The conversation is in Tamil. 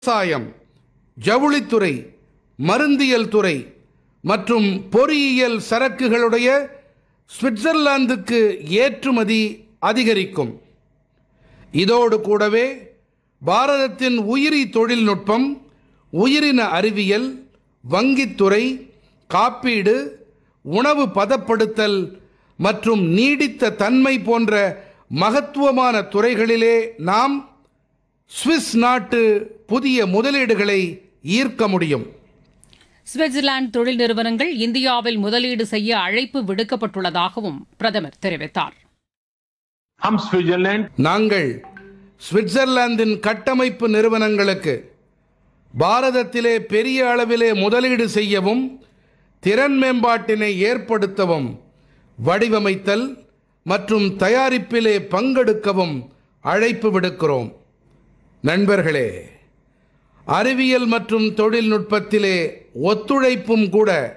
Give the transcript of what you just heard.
விவசாயம் ஜவுளித்துறை மருந்தியல் துறை மற்றும் பொறியியல் சரக்குகளுடைய சுவிட்சர்லாந்துக்கு ஏற்றுமதி அதிகரிக்கும் இதோடு கூடவே பாரதத்தின் உயிரி தொழில்நுட்பம் உயிரின அறிவியல் வங்கித்துறை காப்பீடு உணவு பதப்படுத்தல் மற்றும் நீடித்த தன்மை போன்ற மகத்துவமான துறைகளிலே நாம் சுவிஸ் நாட்டு புதிய முதலீடுகளை ஈர்க்க முடியும் சுவிட்சர்லாந்து தொழில் நிறுவனங்கள் இந்தியாவில் முதலீடு செய்ய அழைப்பு விடுக்கப்பட்டுள்ளதாகவும் பிரதமர் தெரிவித்தார் हम स्विट्जरलैंड நாங்கள் சுவிட்சர்லாந்தின் கட்டமைப்பு நிறுவனங்களுக்கு பாரதத்திலே பெரிய அளவிலே முதலீடு செய்யவும் திறன் மேம்பாட்டினை ஏற்படுத்தவும் வடிவமைத்தல் மற்றும் தயாரிப்பிலே பங்கெடுக்கவும் அழைப்பு விடுக்கிறோம் நண்பர்களே அறிவியல் மற்றும் தொழில்நுட்பத்திலே ஒத்துழைப்பும் கூட